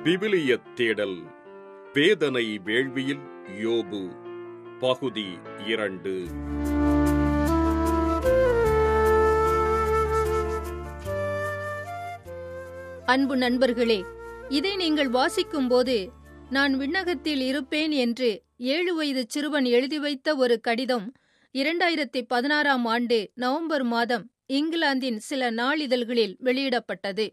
விவிலியத் தேடல் வேதனை வேள்வியில் யோபு பகுதி இரண்டு அன்பு நண்பர்களே இதை நீங்கள் வாசிக்கும்போது நான் விண்ணகத்தில் இருப்பேன் என்று ஏழு வயது சிறுவன் எழுதி வைத்த ஒரு கடிதம் இரண்டாயிரத்தி பதினாறாம் ஆண்டு நவம்பர் மாதம் இங்கிலாந்தின் சில நாளிதழ்களில் வெளியிடப்பட்டது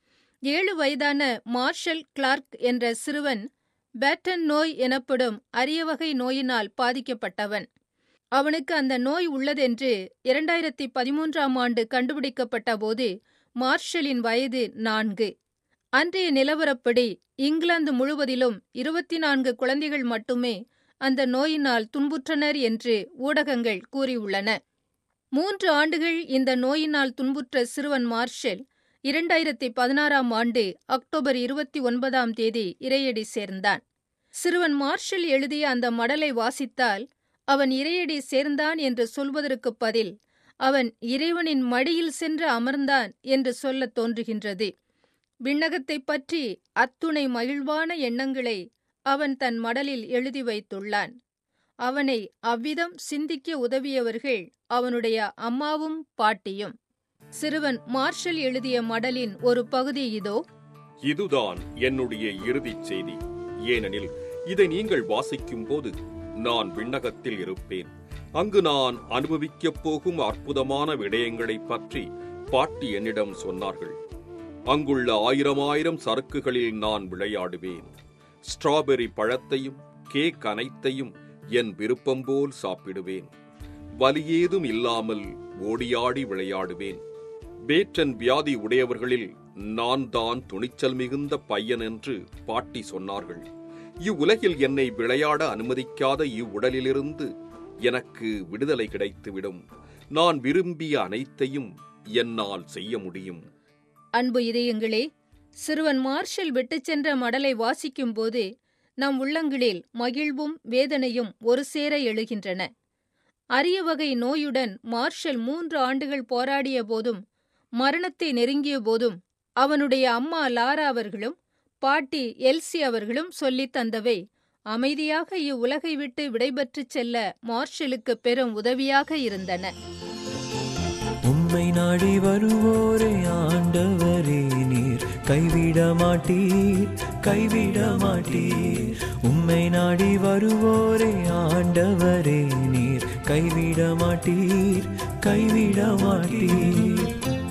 ஏழு வயதான மார்ஷல் கிளார்க் என்ற சிறுவன் பேட்டன் நோய் எனப்படும் அரிய வகை நோயினால் பாதிக்கப்பட்டவன் அவனுக்கு அந்த நோய் உள்ளதென்று இரண்டாயிரத்தி பதிமூன்றாம் ஆண்டு கண்டுபிடிக்கப்பட்ட போது மார்ஷலின் வயது நான்கு அன்றைய நிலவரப்படி இங்கிலாந்து முழுவதிலும் இருபத்தி நான்கு குழந்தைகள் மட்டுமே அந்த நோயினால் துன்புற்றனர் என்று ஊடகங்கள் கூறியுள்ளன மூன்று ஆண்டுகள் இந்த நோயினால் துன்புற்ற சிறுவன் மார்ஷல் இரண்டாயிரத்தி பதினாறாம் ஆண்டு அக்டோபர் இருபத்தி ஒன்பதாம் தேதி இறையடி சேர்ந்தான் சிறுவன் மார்ஷல் எழுதிய அந்த மடலை வாசித்தால் அவன் இறையடி சேர்ந்தான் என்று சொல்வதற்கு பதில் அவன் இறைவனின் மடியில் சென்று அமர்ந்தான் என்று சொல்லத் தோன்றுகின்றது விண்ணகத்தைப் பற்றி அத்துணை மகிழ்வான எண்ணங்களை அவன் தன் மடலில் எழுதி வைத்துள்ளான் அவனை அவ்விதம் சிந்திக்க உதவியவர்கள் அவனுடைய அம்மாவும் பாட்டியும் சிறுவன் மார்ஷல் எழுதிய மடலின் ஒரு பகுதி இதோ இதுதான் என்னுடைய இறுதிச் செய்தி ஏனெனில் இதை நீங்கள் வாசிக்கும் போது நான் விண்ணகத்தில் இருப்பேன் அங்கு நான் அனுபவிக்கப் போகும் அற்புதமான விடயங்களைப் பற்றி பாட்டி என்னிடம் சொன்னார்கள் அங்குள்ள ஆயிரம் ஆயிரம் சறுக்குகளில் நான் விளையாடுவேன் ஸ்ட்ராபெரி பழத்தையும் கேக் அனைத்தையும் என் விருப்பம் போல் சாப்பிடுவேன் வலியேதும் இல்லாமல் ஓடியாடி விளையாடுவேன் பேட்டன் வியாதி உடையவர்களில் நான் தான் துணிச்சல் மிகுந்த பையன் என்று பாட்டி சொன்னார்கள் இவ்வுலகில் என்னை விளையாட அனுமதிக்காத இவ்வுடலிலிருந்து எனக்கு விடுதலை கிடைத்துவிடும் நான் விரும்பிய அனைத்தையும் என்னால் செய்ய முடியும் அன்பு இதயங்களே சிறுவன் மார்ஷல் விட்டுச் சென்ற மடலை வாசிக்கும்போது நம் உள்ளங்களில் மகிழ்வும் வேதனையும் ஒரு சேர எழுகின்றன அரிய வகை நோயுடன் மார்ஷல் மூன்று ஆண்டுகள் போராடிய போதும் மரணத்தை நெருங்கிய போதும் அவனுடைய அம்மா லாரா அவர்களும் பாட்டி எல்சி அவர்களும் சொல்லித் தந்தவை அமைதியாக இவ்வுலகை விட்டு விடைபெற்றுச் செல்ல மார்ஷலுக்கு பெரும் உதவியாக இருந்தன உம்மை நாடி வருவோரே ஆண்டவரே நீர் கைவிட மாட்டீர் கைவிட மாட்டீர் உம்மை நாடி வருவோரே ஆண்டவரே நீர் கைவிட மாட்டீர் கைவிட மாட்டீர்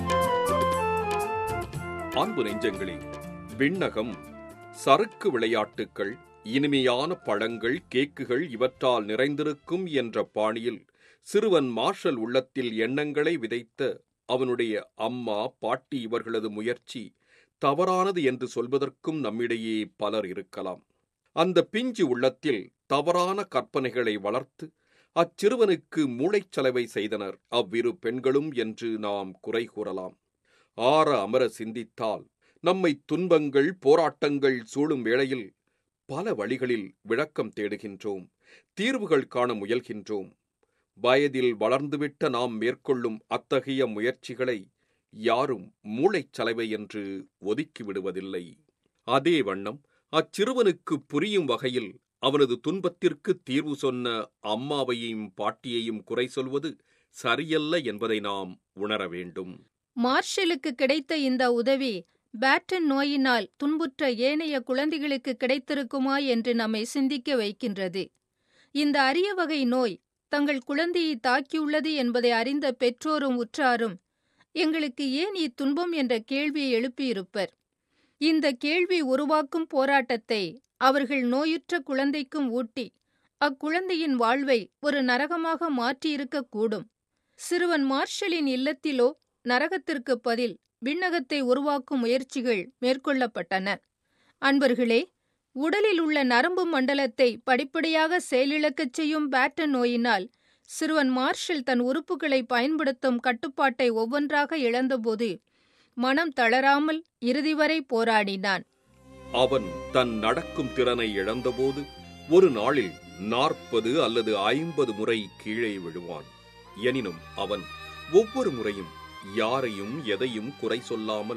அன்பு நெஞ்சங்களே விண்ணகம் சறுக்கு விளையாட்டுக்கள் இனிமையான பழங்கள் கேக்குகள் இவற்றால் நிறைந்திருக்கும் என்ற பாணியில் சிறுவன் மார்ஷல் உள்ளத்தில் எண்ணங்களை விதைத்த அவனுடைய அம்மா பாட்டி இவர்களது முயற்சி தவறானது என்று சொல்வதற்கும் நம்மிடையே பலர் இருக்கலாம் அந்த பிஞ்சு உள்ளத்தில் தவறான கற்பனைகளை வளர்த்து அச்சிறுவனுக்கு மூளைச்சலவை செய்தனர் அவ்விரு பெண்களும் என்று நாம் குறை கூறலாம் ஆற அமர சிந்தித்தால் நம்மை துன்பங்கள் போராட்டங்கள் சூழும் வேளையில் பல வழிகளில் விளக்கம் தேடுகின்றோம் தீர்வுகள் காண முயல்கின்றோம் வயதில் வளர்ந்துவிட்ட நாம் மேற்கொள்ளும் அத்தகைய முயற்சிகளை யாரும் மூளைச்சலவை என்று ஒதுக்கி விடுவதில்லை அதே வண்ணம் அச்சிறுவனுக்கு புரியும் வகையில் அவனது துன்பத்திற்கு தீர்வு சொன்ன அம்மாவையும் பாட்டியையும் குறை சொல்வது சரியல்ல என்பதை நாம் உணர வேண்டும் மார்ஷலுக்கு கிடைத்த இந்த உதவி பேட்டன் நோயினால் துன்புற்ற ஏனைய குழந்தைகளுக்கு கிடைத்திருக்குமா என்று நம்மை சிந்திக்க வைக்கின்றது இந்த அரிய வகை நோய் தங்கள் குழந்தையை தாக்கியுள்ளது என்பதை அறிந்த பெற்றோரும் உற்றாரும் எங்களுக்கு ஏன் இத்துன்பம் என்ற கேள்வியை எழுப்பியிருப்பர் இந்த கேள்வி உருவாக்கும் போராட்டத்தை அவர்கள் நோயுற்ற குழந்தைக்கும் ஊட்டி அக்குழந்தையின் வாழ்வை ஒரு நரகமாக மாற்றியிருக்கக்கூடும் சிறுவன் மார்ஷலின் இல்லத்திலோ நரகத்திற்கு பதில் விண்ணகத்தை உருவாக்கும் முயற்சிகள் மேற்கொள்ளப்பட்டன அன்பர்களே உடலில் உள்ள நரம்பு மண்டலத்தை படிப்படியாக செயலிழக்கச் செய்யும் பேட்டன் நோயினால் சிறுவன் மார்ஷல் தன் உறுப்புகளை பயன்படுத்தும் கட்டுப்பாட்டை ஒவ்வொன்றாக இழந்தபோது மனம் தளராமல் இறுதி வரை போராடினான் அவன் தன் நடக்கும் திறனை இழந்தபோது ஒரு நாளில் நாற்பது அல்லது ஐம்பது முறை கீழே விழுவான் எனினும் அவன் ஒவ்வொரு முறையும் யாரையும் எதையும் குறை சொல்லாமல்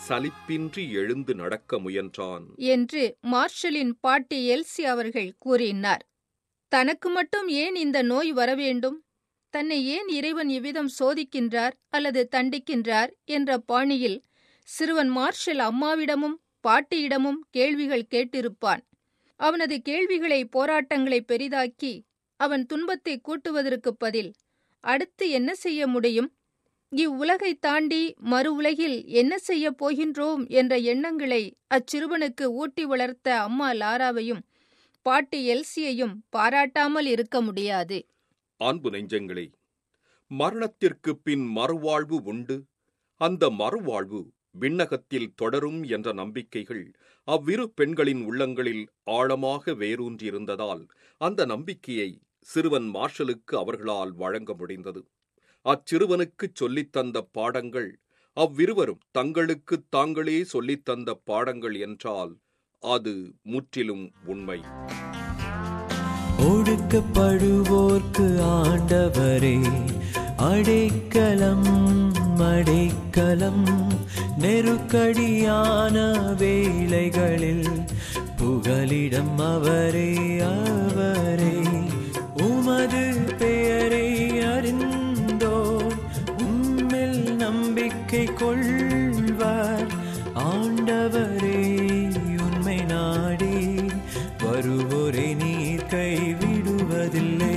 சலிப்பின்றி எழுந்து நடக்க முயன்றான் என்று மார்ஷலின் பாட்டி எல்சி அவர்கள் கூறினார் தனக்கு மட்டும் ஏன் இந்த நோய் வரவேண்டும் தன்னை ஏன் இறைவன் இவ்விதம் சோதிக்கின்றார் அல்லது தண்டிக்கின்றார் என்ற பாணியில் சிறுவன் மார்ஷல் அம்மாவிடமும் பாட்டியிடமும் கேள்விகள் கேட்டிருப்பான் அவனது கேள்விகளை போராட்டங்களை பெரிதாக்கி அவன் துன்பத்தை கூட்டுவதற்கு பதில் அடுத்து என்ன செய்ய முடியும் இவ்வுலகை தாண்டி மறு உலகில் என்ன செய்யப் போகின்றோம் என்ற எண்ணங்களை அச்சிறுவனுக்கு ஊட்டி வளர்த்த அம்மா லாராவையும் பாட்டி எல்சியையும் பாராட்டாமல் இருக்க முடியாது அன்பு நெஞ்சங்களே மரணத்திற்குப் பின் மறுவாழ்வு உண்டு அந்த மறுவாழ்வு விண்ணகத்தில் தொடரும் என்ற நம்பிக்கைகள் அவ்விரு பெண்களின் உள்ளங்களில் ஆழமாக வேரூன்றியிருந்ததால் அந்த நம்பிக்கையை சிறுவன் மார்ஷலுக்கு அவர்களால் வழங்க முடிந்தது அச்சிறுவனுக்குச் சொல்லித் தந்த பாடங்கள் அவ்விருவரும் தங்களுக்குத் தாங்களே சொல்லித் தந்த பாடங்கள் என்றால் அது முற்றிலும் உண்மை ஒடுக்கப்படுவோர்க்கு ஆண்டவரே அடைக்கலம் அடைக்கலம் நெருக்கடியான வேளைகளில் புகலிடம் அவரே அவரே உமது பெயரை அறிந்தோர் உம்மில் நம்பிக்கை கொள்வார் ஆண்டவரே உண்மை நாடி வருவோரை நீர் கைவிடுவதில்லை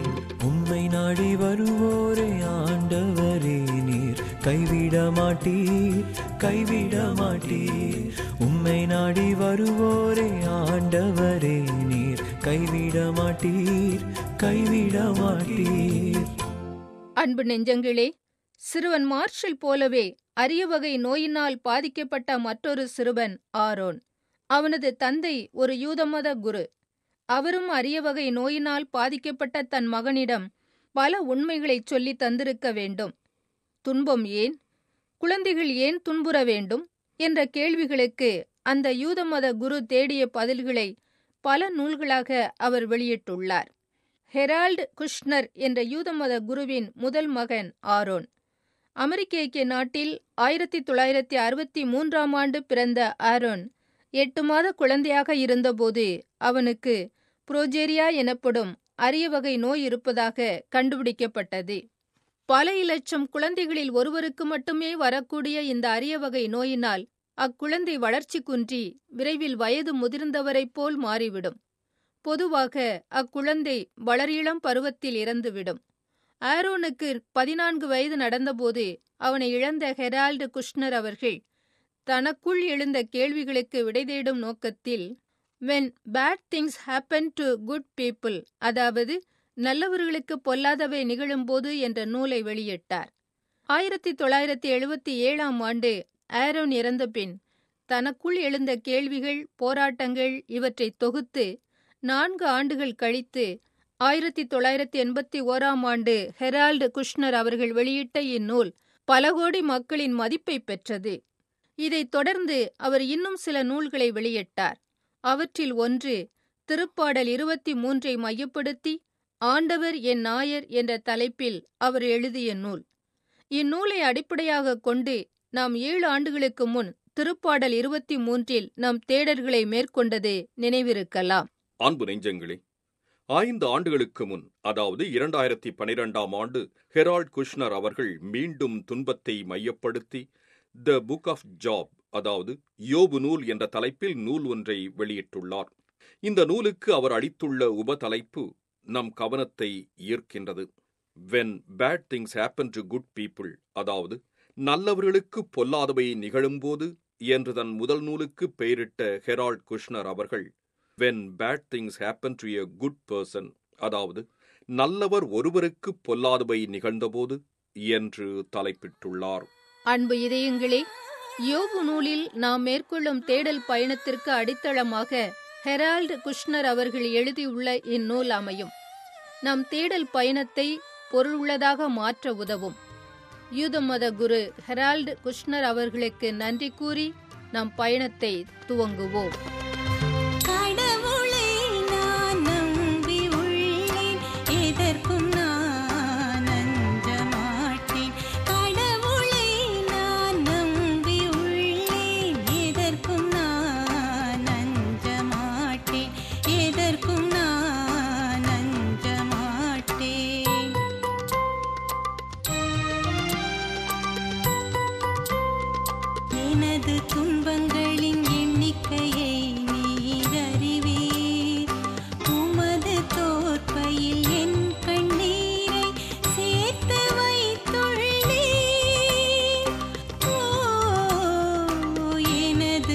உம்மை நாடி வருவோரை ஆண்டவரே நீர் கைவிட மாட்டீர் கைவிட மாட்டீர் உம்மை நாடி வருவோரை ஆண்டவரே நீர் கைவிட மாட்டீர் கைவிட மாட்டீர் அன்பு நெஞ்சங்களே சிறுவன் மார்ஷல் போலவே அரிய வகை நோயினால் பாதிக்கப்பட்ட மற்றொரு சிறுவன் ஆரோன் அவனது தந்தை ஒரு யூதமத குரு அவரும் அரிய வகை நோயினால் பாதிக்கப்பட்ட தன் மகனிடம் பல உண்மைகளைச் சொல்லித் தந்திருக்க வேண்டும் துன்பம் ஏன் குழந்தைகள் ஏன் துன்புற வேண்டும் என்ற கேள்விகளுக்கு அந்த யூதமத குரு தேடிய பதில்களை பல நூல்களாக அவர் வெளியிட்டுள்ளார் ஹெரால்டு குஷ்னர் என்ற யூதமத குருவின் முதல் மகன் ஆரோன் அமெரிக்க ஐக்கிய நாட்டில் ஆயிரத்தி தொள்ளாயிரத்தி அறுபத்தி மூன்றாம் ஆண்டு பிறந்த ஆரோன் எட்டு மாத குழந்தையாக இருந்தபோது அவனுக்கு புரோஜேரியா எனப்படும் அரிய வகை நோய் இருப்பதாக கண்டுபிடிக்கப்பட்டது பல இலட்சம் குழந்தைகளில் ஒருவருக்கு மட்டுமே வரக்கூடிய இந்த அரிய வகை நோயினால் அக்குழந்தை வளர்ச்சி குன்றி விரைவில் வயது முதிர்ந்தவரைப் போல் மாறிவிடும் பொதுவாக அக்குழந்தை வளரிளம் பருவத்தில் இறந்துவிடும் ஆரோனுக்கு பதினான்கு வயது நடந்தபோது அவனை இழந்த ஹெரால்டு குஷ்னர் அவர்கள் தனக்குள் எழுந்த கேள்விகளுக்கு விடை தேடும் நோக்கத்தில் when bad things happen to good people அதாவது நல்லவர்களுக்கு பொல்லாதவை நிகழும்போது என்ற நூலை வெளியிட்டார் ஆயிரத்தி தொள்ளாயிரத்தி எழுபத்தி ஏழாம் ஆண்டு ஆரோன் இறந்த பின் தனக்குள் எழுந்த கேள்விகள் போராட்டங்கள் இவற்றை தொகுத்து நான்கு ஆண்டுகள் கழித்து ஆயிரத்தி தொள்ளாயிரத்தி எண்பத்தி ஓராம் ஆண்டு ஹெரால்டு குஷ்னர் அவர்கள் வெளியிட்ட இந்நூல் பல கோடி மக்களின் மதிப்பை பெற்றது இதைத் தொடர்ந்து அவர் இன்னும் சில நூல்களை வெளியிட்டார் அவற்றில் ஒன்று திருப்பாடல் இருபத்தி மூன்றை மையப்படுத்தி ஆண்டவர் என் நாயர் என்ற தலைப்பில் அவர் எழுதிய நூல் இந்நூலை அடிப்படையாகக் கொண்டு நாம் ஏழு ஆண்டுகளுக்கு முன் திருப்பாடல் இருபத்தி மூன்றில் நம் தேடல்களை மேற்கொண்டது நினைவிருக்கலாம் அன்பு நெஞ்சங்களே ஐந்து ஆண்டுகளுக்கு முன் அதாவது இரண்டாயிரத்தி பனிரெண்டாம் ஆண்டு ஹெரால்ட் குஷ்னர் அவர்கள் மீண்டும் துன்பத்தை மையப்படுத்தி த புக் ஆஃப் ஜாப் அதாவது யோபு நூல் என்ற தலைப்பில் நூல் ஒன்றை வெளியிட்டுள்ளார் இந்த நூலுக்கு அவர் அளித்துள்ள உபதலைப்பு நம் கவனத்தை ஈர்க்கின்றது when bad things happen to good people அதாவது நல்லவர்களுக்கு பொல்லாதவை நிகழும்போது என்று தன் முதல் நூலுக்கு பெயரிட்ட ஹெரால்ட் குஷ்னர் அவர்கள் when bad things happen to a good person அதாவது நல்லவர் ஒருவருக்கு பொல்லாதவை நிகழ்ந்தபோது என்று தலைப்பிட்டுள்ளார் அன்பு இதயங்களே யோபு நூலில் நாம் மேற்கொள்ளும் தேடல் பயணத்திற்கு அடித்தளமாக ஹெரால்டு குஷ்னர் அவர்கள் எழுதியுள்ள இந்நூல் அமையும் நம் தேடல் பயணத்தை பொருளுள்ளதாக மாற்ற உதவும் யூத மத குரு ஹெரால்டு குஷ்னர் அவர்களுக்கு நன்றி கூறி நம் பயணத்தை துவங்குவோம் கடவுளை நான் நம்பி உள்ளேன் எதற்கும் நான் அஞ்ச மாட்டேன் கடவுளை நான் நம்பி உள்ளேன்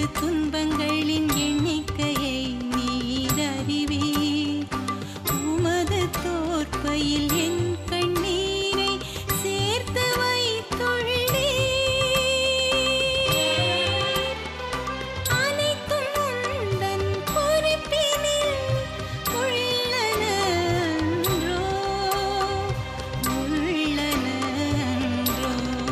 துன்பங்களின் எண்ணிக்கையை நீர் அறிவீர் உமது தோற்பையில் என் கண்ணீரை சேர்த்து வைத்துள்ளீர் அனைத்தும் உந்தன் பொறுப்பினில் உள்ளனன்றோ உள்ளனன்றோ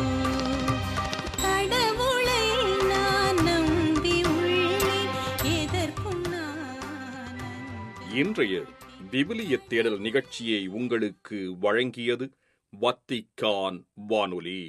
கடவுளை நான் நம்பி உள்ளேன் எதற்கும் நான் அஞ்ச இன்றைய விவிலிய தேடல் நிகழ்ச்சியை உங்களுக்கு வழங்கியது வத்திக்கான் வானொலி